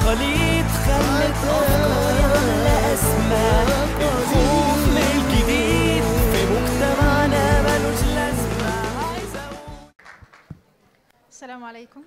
تقاليد خلت أفكار يملى أسماء الخوف من الجديد في مجتمعنا ملوش لازمة عايز أقول السلام عليكم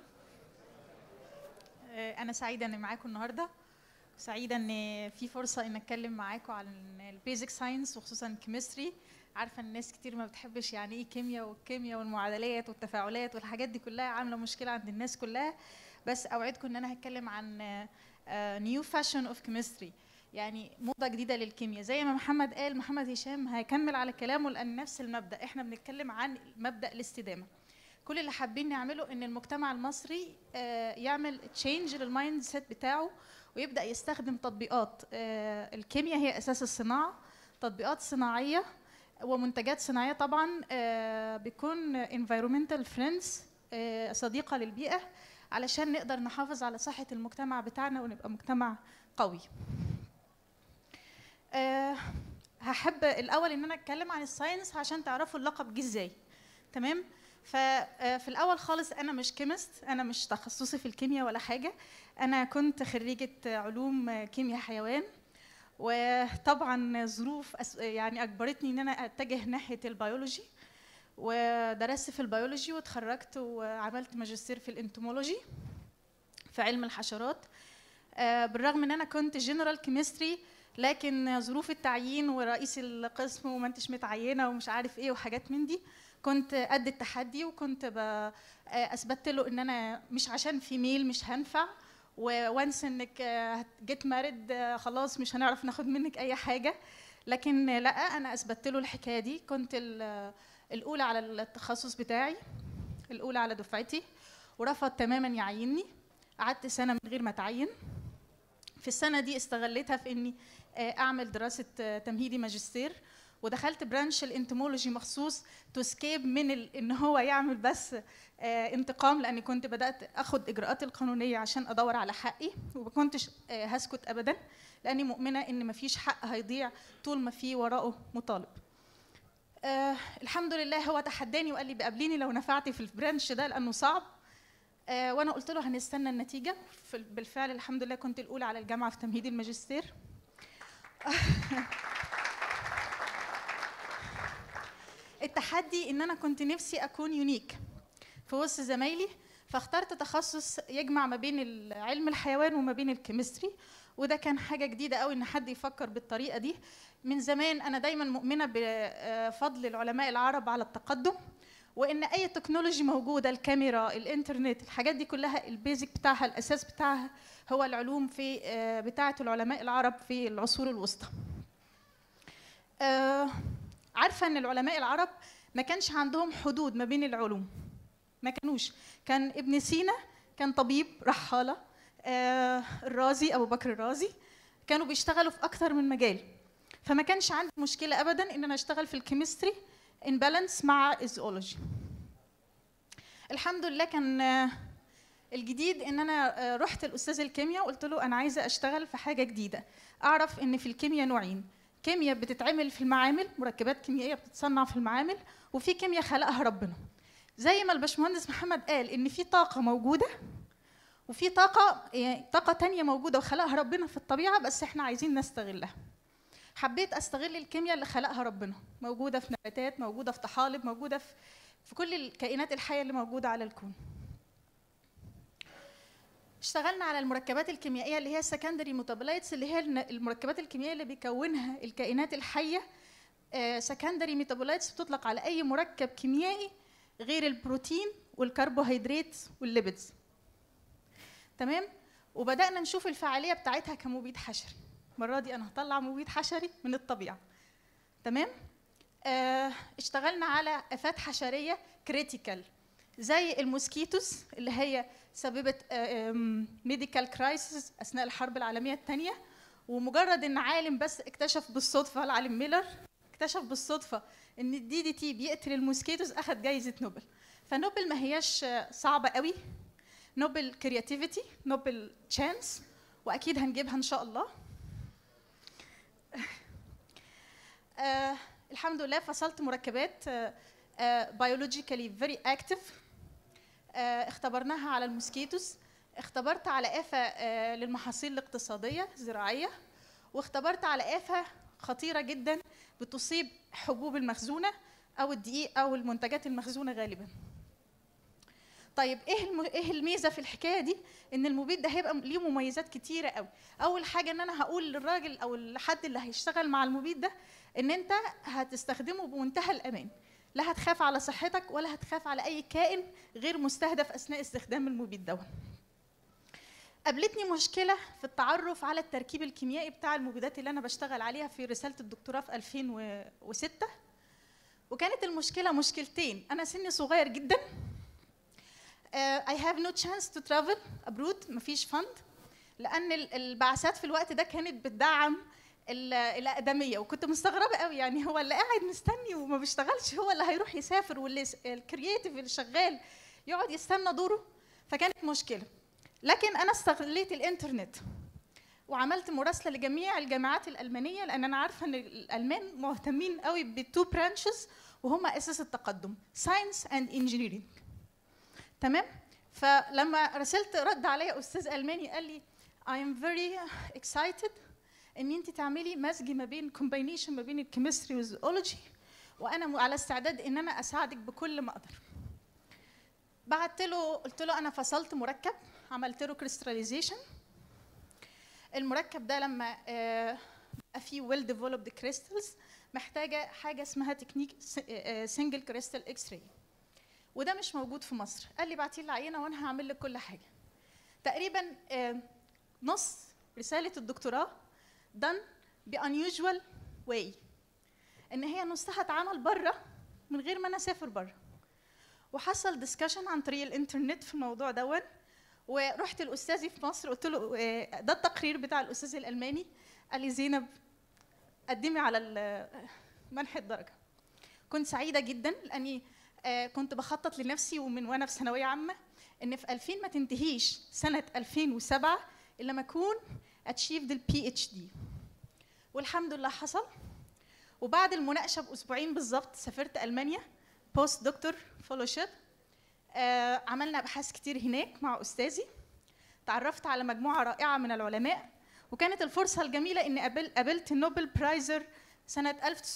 آه، أنا سعيدة إني معاكم النهاردة سعيدة إن في فرصة إن أتكلم معاكم عن البيزك ساينس وخصوصا الكيمستري عارفة إن الناس كتير ما بتحبش يعني إيه كيمياء والكيمياء والمعادلات والتفاعلات والحاجات دي كلها عاملة مشكلة عند الناس كلها بس أوعدكم إن أنا هتكلم عن نيو فاشن أوف كيمستري يعني موضة جديدة للكيمياء زي ما محمد قال محمد هشام هيكمل على كلامه لأن نفس المبدأ إحنا بنتكلم عن مبدأ الاستدامة كل اللي حابين نعمله ان المجتمع المصري آه، يعمل تشينج للمايند سيت بتاعه ويبدا يستخدم تطبيقات آه، الكيمياء هي اساس الصناعه تطبيقات صناعيه ومنتجات صناعيه طبعا آه، بيكون environmental friends آه، صديقه للبيئه علشان نقدر نحافظ على صحه المجتمع بتاعنا ونبقى مجتمع قوي آه، هحب الاول ان انا اتكلم عن الساينس عشان تعرفوا اللقب جه ازاي تمام ففي الاول خالص انا مش كيمست انا مش تخصصي في الكيمياء ولا حاجه انا كنت خريجه علوم كيمياء حيوان وطبعا ظروف أس- يعني اجبرتني ان انا اتجه ناحيه البيولوجي ودرست في البيولوجي واتخرجت وعملت ماجستير في الانتمولوجي في علم الحشرات آه، بالرغم ان انا كنت جنرال كيمستري لكن ظروف التعيين ورئيس القسم وما انتش متعينه ومش عارف ايه وحاجات من دي كنت قد التحدي وكنت ب... آه، اثبتت له ان انا مش عشان في ميل مش هنفع وانس انك جيت مارد خلاص مش هنعرف ناخد منك اي حاجه لكن آه، لا انا اثبتت له الحكايه دي كنت ال- الاولى على التخصص بتاعي الاولى على دفعتي ورفض تماما يعيني قعدت سنه من غير ما اتعين في السنه دي استغليتها في اني آه، اعمل دراسه آه، تمهيدي ماجستير ودخلت برانش الانتمولوجي مخصوص تو سكيب من ال... ان هو يعمل بس آه انتقام لاني كنت بدات اخد اجراءاتي القانونيه عشان ادور على حقي وما كنتش آه هسكت ابدا لاني مؤمنه ان مفيش حق هيضيع طول ما في وراءه مطالب آه الحمد لله هو تحداني وقال لي بقابليني لو نفعتي في البرانش ده لانه صعب آه وانا قلت له هنستنى النتيجه في- بالفعل الحمد لله كنت الاولى على الجامعه في تمهيدي الماجستير التحدي ان انا كنت نفسي اكون يونيك في وسط زمايلي فاخترت تخصص يجمع ما بين ال- علم الحيوان وما بين الكيمستري وده كان حاجه جديده قوي ان حد يفكر بالطريقه دي من زمان انا دايما مؤمنه بفضل العلماء العرب على التقدم وان اي تكنولوجي موجوده الكاميرا الانترنت الحاجات دي كلها البيزك بتاعها الاساس بتاعها هو العلوم في آه، بتاعه العلماء العرب في العصور الوسطى آه، عارفه ان العلماء العرب ما كانش عندهم حدود ما بين العلوم ما كانوش كان ابن سينا كان طبيب رحاله آه، الرازي ابو بكر الرازي كانوا بيشتغلوا في اكثر من مجال فما كانش عندي مشكله ابدا ان انا اشتغل في الكيمستري ان بالانس مع الزولوجي الحمد لله كان آه، الجديد ان انا آه، رحت الاستاذ الكيمياء وقلت له انا عايزه اشتغل في حاجه جديده اعرف ان في الكيمياء نوعين كيمياء بتتعمل في المعامل مركبات كيميائيه بتتصنع في المعامل وفي كيمياء خلقها ربنا زي ما الباشمهندس محمد قال ان في طاقه موجوده وفي طاقه يعني طاقه تانية موجوده وخلقها ربنا في الطبيعه بس احنا عايزين نستغلها حبيت استغل الكيمياء اللي خلقها ربنا موجوده في نباتات موجوده في طحالب موجوده في في كل الكائنات الحيه اللي موجوده على الكون اشتغلنا على المركبات الكيميائيه اللي هي سكندري ميتابولايتس اللي هي الن- المركبات الكيميائيه اللي بيكونها الكائنات الحيه سكندري ميتابولايتس بتطلق على اي مركب كيميائي غير البروتين والكربوهيدرات والليبيدز تمام وبدانا نشوف الفعاليه بتاعتها كمبيد حشري المره دي انا هطلع مبيد حشري من الطبيعه تمام آه اشتغلنا على افات حشريه كريتيكال زي الموسكيتوس اللي هي سببت ميديكال كرايسيس اثناء الحرب العالميه الثانيه ومجرد ان عالم بس اكتشف بالصدفه العالم ميلر اكتشف بالصدفه ان الدي دي تي بيقتل الموسكيتوس اخذ جايزه نوبل فنوبل ما هياش آه، صعبه قوي نوبل كرياتيفيتي نوبل تشانس واكيد هنجيبها ان شاء الله آه الحمد لله فصلت مركبات بيولوجيكالي فيري اكتف اختبرناها على الموسكيتوس اختبرت على آفة آه، للمحاصيل الاقتصادية الزراعية واختبرت على آفة خطيرة جدا بتصيب حبوب المخزونة أو الدقيق أو المنتجات المخزونة غالبا طيب ايه الم... ايه الميزه في الحكايه دي ان المبيد ده هيبقى ليه مميزات كتيره قوي اول حاجه ان انا هقول للراجل او الحد اللي هيشتغل مع المبيد ده ان انت هتستخدمه بمنتهى الامان لا هتخاف على صحتك ولا هتخاف على اي كائن غير مستهدف اثناء استخدام المبيد ده قابلتني مشكله في التعرف على التركيب الكيميائي بتاع المبيدات اللي انا بشتغل عليها في رساله الدكتوراه في 2006 وكانت المشكله مشكلتين انا سني صغير جدا uh, I have no chance to travel abroad مفيش فند لان ال- البعثات في الوقت ده كانت بتدعم ال- الاقدميه وكنت مستغربه قوي يعني هو اللي قاعد مستني وما بيشتغلش هو اللي هيروح يسافر واللي س- الكرييتيف اللي شغال يقعد يستنى دوره فكانت مشكله لكن انا استغليت الانترنت وعملت مراسله لجميع الجامعات الالمانيه لان انا عارفه ان الالمان مهتمين قوي بالتو برانشز وهم اساس التقدم ساينس اند انجينيرنج تمام فلما رسلت رد عليا استاذ الماني قال لي I am very excited ان انت تعملي مزج ما بين كومباينيشن ما بين الكيمستري والزيولوجي وانا م- على استعداد ان انا اساعدك بكل ما اقدر بعت له قلت له انا فصلت مركب عملت له كريستاليزيشن المركب ده لما آه، بقى فيه ويل ديفلوبد كريستالز محتاجه حاجه اسمها تكنيك سنجل كريستال اكس راي وده مش موجود في مصر قال لي بعتي لي عينه وانا هعمل لك كل حاجه تقريبا آه، نص رساله الدكتوراه done بانيوجوال واي ان هي نصها اتعمل بره من غير ما انا اسافر بره وحصل ديسكشن عن طريق الانترنت في الموضوع دون ورحت لاستاذي في مصر قلت له آه، ده التقرير بتاع الاستاذ الالماني قال لي زينب قدمي على ال- منح الدرجه كنت سعيده جدا لاني آه، كنت بخطط لنفسي ومن وانا في ثانويه عامه ان في 2000 ما تنتهيش سنه 2007 الا ما اكون اتشيفد البي اتش دي والحمد لله حصل وبعد المناقشه باسبوعين بالظبط سافرت المانيا بوست دكتور فولوشيب عملنا ابحاث كتير هناك مع استاذي تعرفت على مجموعه رائعه من العلماء وكانت الفرصه الجميله اني قابل قابلت النوبل برايزر سنه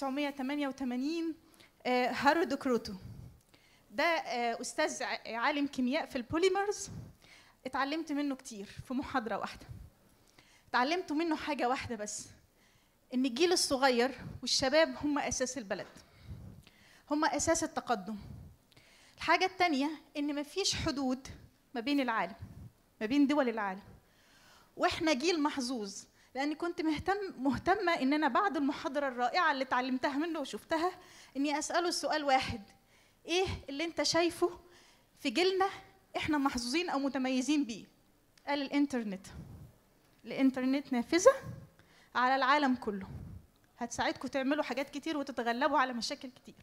1988 آه، هارولد كروتو ده آه، استاذ ع- عالم كيمياء في البوليمرز اتعلمت منه كتير في محاضره واحده اتعلمت منه حاجه واحده بس ان الجيل الصغير والشباب هم اساس البلد هم اساس التقدم الحاجه الثانيه ان مفيش حدود ما بين العالم ما بين دول العالم واحنا جيل محظوظ لاني كنت مهتم مهتمه ان انا بعد المحاضره الرائعه اللي اتعلمتها منه وشفتها اني اساله سؤال واحد ايه اللي انت شايفه في جيلنا احنا محظوظين او متميزين بيه قال الانترنت الانترنت نافذه على العالم كله هتساعدكم تعملوا حاجات كتير وتتغلبوا على مشاكل كتير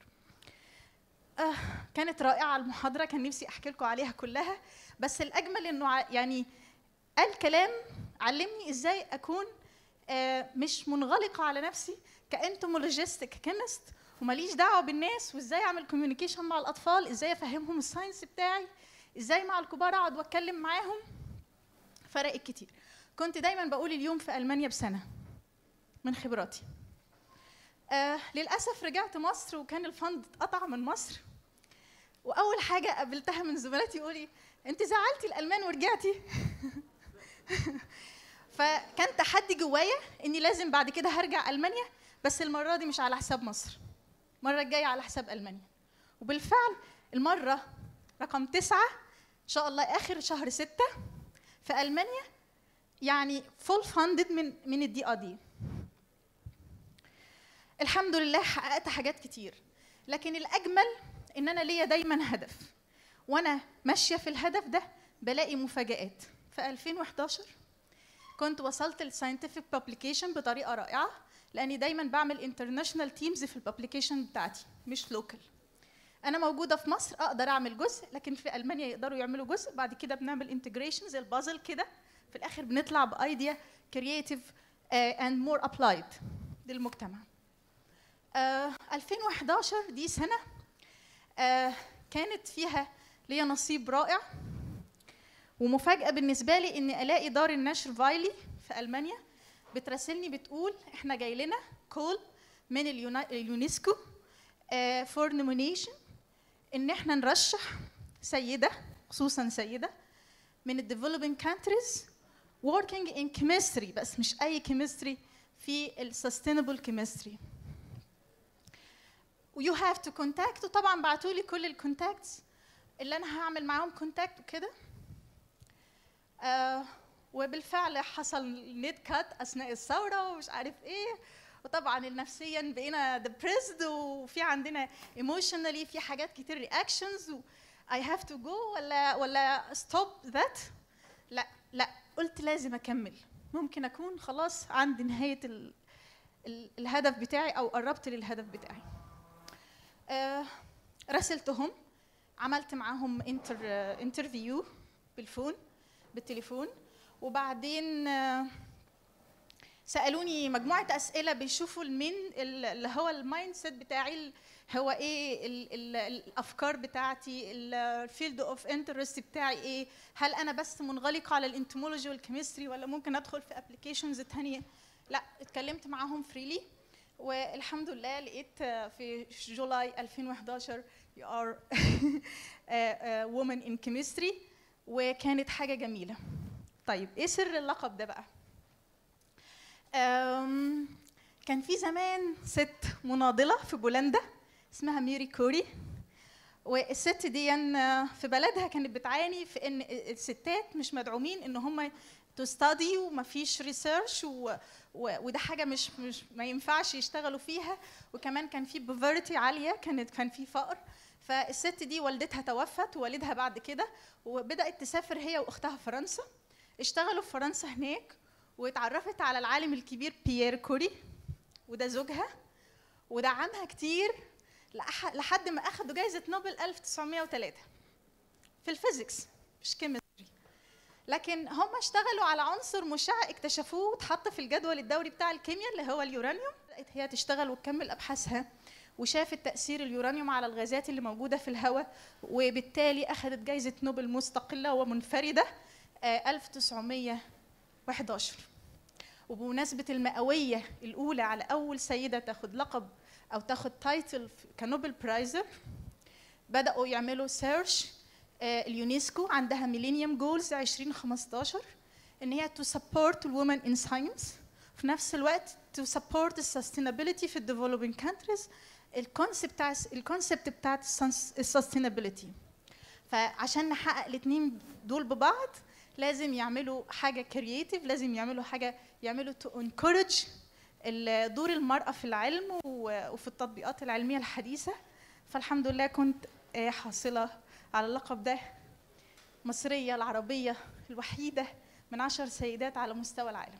آه كانت رائعه المحاضره كان نفسي احكي لكم عليها كلها بس الاجمل انه ع- يعني قال كلام علمني ازاي اكون آه مش منغلقه على نفسي كانتومولوجيست ككيمست وماليش دعوه بالناس وازاي اعمل كوميونيكيشن مع الاطفال ازاي افهمهم الساينس بتاعي ازاي مع الكبار اقعد واتكلم معاهم فرقت كتير كنت دايما بقول اليوم في المانيا بسنه من خبراتي آه للاسف رجعت مصر وكان الفند اتقطع من مصر واول حاجه قابلتها من زملاتي يقولي انت زعلتي الالمان ورجعتي فكان تحدي جوايا اني لازم بعد كده هرجع المانيا بس المره دي مش على حساب مصر المره الجايه على حساب المانيا وبالفعل المره رقم تسعة ان شاء الله اخر شهر ستة في المانيا يعني فول فاندد من من الدي ار دي الحمد لله حققت حاجات كتير لكن الاجمل ان انا ليا دايما هدف وانا ماشيه في الهدف ده بلاقي مفاجآت في 2011 كنت وصلت للساينتفك بابليكيشن بطريقه رائعه لاني دايما بعمل انترناشونال تيمز في البابليكيشن بتاعتي مش لوكال انا موجوده في مصر اقدر اعمل جزء لكن في المانيا يقدروا يعملوا جزء بعد كده بنعمل انتجريشن زي البازل كده في الاخر بنطلع بايديا كرييتيف اند مور ابلايد للمجتمع آه 2011 دي سنه آه كانت فيها ليا نصيب رائع ومفاجاه بالنسبه لي اني الاقي دار النشر فايلي في المانيا بتراسلني بتقول احنا جاي لنا كول من اليونا- اليونسكو فور نومينيشن ان احنا نرشح سيده خصوصا سيده من الديفلوبينج كانتريز working in chemistry بس مش اي chemistry في السستينبل chemistry ويو هاف تو كونتاكت وطبعا بعتوا لي كل الكونتاكتس اللي انا هعمل معاهم كونتاكت وكده آه وبالفعل حصل نت كات اثناء الثوره ومش عارف ايه وطبعا نفسيا بقينا ديبريسد وفي عندنا ايموشنالي في حاجات كتير رياكشنز اي هاف تو جو ولا ولا ستوب ذات لا لا قلت لازم اكمل ممكن اكون خلاص عند نهايه ال ال الهدف بتاعي او قربت للهدف بتاعي آه راسلتهم عملت معاهم انتر انترفيو بالفون بالتليفون وبعدين آه سالوني مجموعه اسئله بيشوفوا المين اللي هو المايند سيت بتاعي ال- هو ايه ال ال الافكار بتاعتي الفيلد اوف انترست بتاعي ايه هل انا بس منغلقه على الانتمولوجي والكيمستري ولا ممكن ادخل في ابلكيشنز تانية لا اتكلمت معاهم فريلي والحمد لله لقيت آه، في جولاي 2011 you are a woman in chemistry وكانت حاجه جميله طيب ايه سر اللقب ده بقى أم، كان في زمان ست مناضله في بولندا اسمها ميري كوري والست دي آه، في بلدها كانت بتعاني في ان الستات مش مدعومين ان هم تستدي ومفيش ريسيرش و... و... وده حاجه مش مش ما ينفعش يشتغلوا فيها وكمان كان في بوفرتي عاليه كانت كان في فقر فالست دي والدتها توفت ووالدها بعد كده وبدات تسافر هي واختها فرنسا اشتغلوا في فرنسا هناك واتعرفت على العالم الكبير بيير كوري وده زوجها ودعمها كتير لأح- لحد ما اخدوا جائزه نوبل 1903 في الفيزيكس مش كيمستري لكن هم اشتغلوا على عنصر مشع اكتشفوه واتحط في الجدول الدوري بتاع الكيمياء اللي هو اليورانيوم بدات هي تشتغل وتكمل ابحاثها وشافت تاثير اليورانيوم على الغازات اللي موجوده في الهواء وبالتالي اخذت جائزه نوبل مستقله ومنفرده آه، 1911 وبمناسبه المئويه الاولى على اول سيده تاخد لقب او تاخد تايتل كنوبل برايزر بداوا يعملوا سيرش اليونسكو عندها ميلينيوم جولز 2015 ان هي تو سبورت الومن ان ساينس في نفس الوقت تو سبورت السستينابيلتي في الديفلوبينج كانتريز الكونسيبت بتاع الكونسيبت بتاعت السستينابيلتي فعشان نحقق الاثنين دول ببعض لازم يعملوا حاجه كرييتيف لازم يعملوا حاجه يعملوا تو انكورج دور المراه في العلم و- وفي التطبيقات العلميه الحديثه فالحمد لله كنت آه، حاصله على اللقب ده مصريه العربيه الوحيده من عشر سيدات على مستوى العالم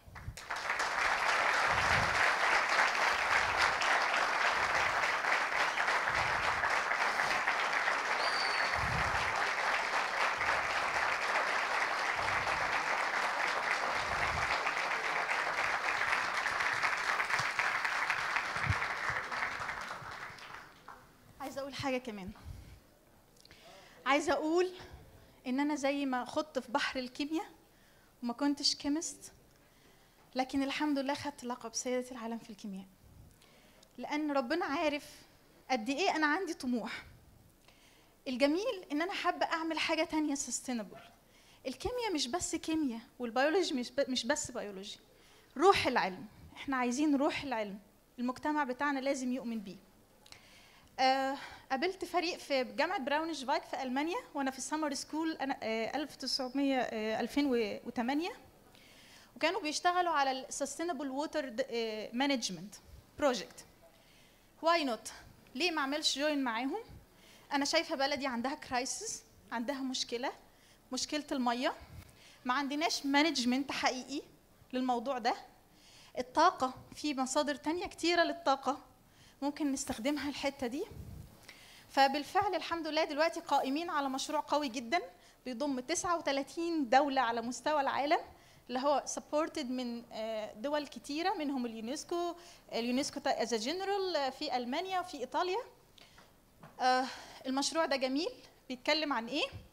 عايزه اقول حاجه كمان عايزه اقول ان انا زي ما خضت في بحر الكيمياء وما كنتش كيمست لكن الحمد لله خدت لقب سيدة العالم في الكيمياء لان ربنا عارف قد ايه انا عندي طموح الجميل ان انا حابه اعمل حاجه تانية سستينبل الكيمياء مش بس كيمياء والبيولوجي مش ب- مش بس بيولوجي روح العلم احنا عايزين روح العلم المجتمع بتاعنا لازم يؤمن بيه آه، قابلت فريق في جامعه براونشفايك في المانيا وانا في السمر سكول انا آه، 1900 آه، 2008 وكانوا بيشتغلوا على السستينبل ووتر مانجمنت بروجكت واي نوت ليه ما اعملش جوين معاهم انا شايفه بلدي عندها كرايسيس عندها مشكله مشكله الميه ما عندناش مانجمنت حقيقي للموضوع ده الطاقه في مصادر تانية كتيره للطاقه ممكن نستخدمها الحته دي فبالفعل الحمد لله دلوقتي قائمين على مشروع قوي جدا بيضم 39 دولة على مستوى العالم اللي هو supported من آه، دول كتيرة منهم اليونسكو اليونسكو از جنرال في ألمانيا وفي إيطاليا آه، المشروع ده جميل بيتكلم عن إيه؟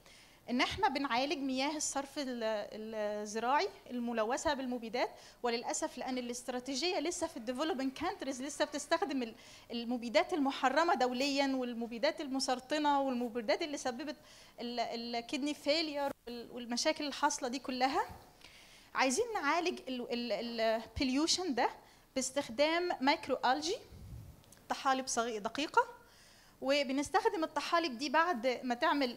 ان احنا بنعالج مياه الصرف ال- الزراعي الملوثه بالمبيدات وللاسف لان الاستراتيجيه لسه في الديفلوبينج كانتريز لسه بتستخدم ال- المبيدات المحرمه دوليا والمبيدات المسرطنه والمبيدات اللي سببت الكدني فيلير والمشاكل الحاصله دي كلها عايزين نعالج البليوشن ده باستخدام مايكرو الجي طحالب صغيرة دقيقة وبنستخدم الطحالب دي بعد ما تعمل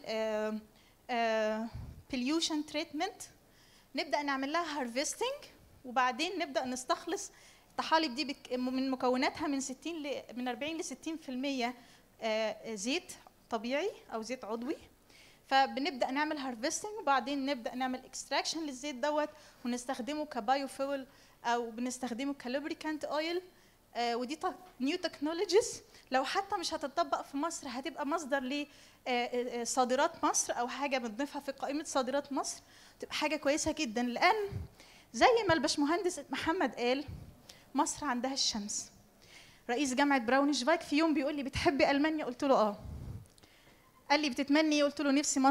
بليوشن تريتمنت نبدأ نعمل لها هارفستنج وبعدين نبدأ نستخلص الطحالب دي بك- من مكوناتها من 60 ل من 40 ل 60% آه، زيت طبيعي او زيت عضوي فبنبدا نعمل هارفستنج وبعدين نبدا نعمل اكستراكشن للزيت دوت ونستخدمه كبايو فيول او بنستخدمه كلوبريكانت اويل آه ودي نيو تكنولوجيز لو حتى مش هتطبق في مصر هتبقى مصدر لصادرات مصر او حاجه بنضيفها في قائمه صادرات مصر تبقى حاجه كويسه جدا لان زي ما الباشمهندس محمد قال مصر عندها الشمس رئيس جامعه براونشفايك في يوم بيقول لي بتحبي المانيا قلت له اه قال لي بتتمني قلت له نفسي مصر